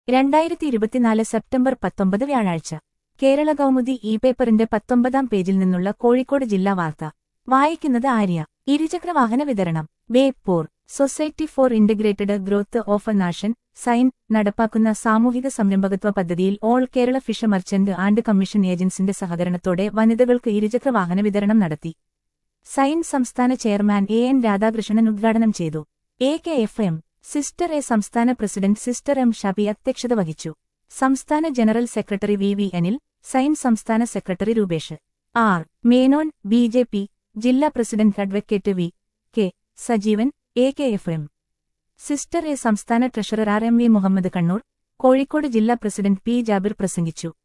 രണ്ടായിരത്തി ഇരുപത്തിനാല് സെപ്റ്റംബർ പത്തൊമ്പത് വ്യാഴാഴ്ച കേരള കൗമുദി ഇ പേപ്പറിന്റെ പത്തൊമ്പതാം പേജിൽ നിന്നുള്ള കോഴിക്കോട് ജില്ലാ വാർത്ത വായിക്കുന്നത് ആര്യ ഇരുചക്രവാഹന വിതരണം Beypore society for integrated growth of a nation SIGN നടപ്പാക്കുന്ന സാമൂഹിക സംരംഭകത്വ പദ്ധതിയിൽ all Kerala fish merchant and commission ഏജൻസിന്റെ സഹകരണത്തോടെ വനിതകൾക്ക് ഇരുചക്രവാഹന വിതരണം നടത്തി സൈൻ സംസ്ഥാന ചെയർമാൻ എ എൻ രാധാകൃഷ്ണൻ ഉദ്ഘാടനം ചെയ്തു A K F M sister A സംസ്ഥാന പ്രസിഡന്റ് സിസ്റ്റർ എം ഷബി അധ്യക്ഷത വഹിച്ചു സംസ്ഥാന general secretary V V Anil SIGN സംസ്ഥാന secretary Rupesh R Menon B J P ജില്ലാ president advocate V K Sajeevan A K F M sister A സംസ്ഥാന treasurer R M V Muhammad Kannur Kozhikode ജില്ലാ president P Jabir പ്രസംഗിച്ചു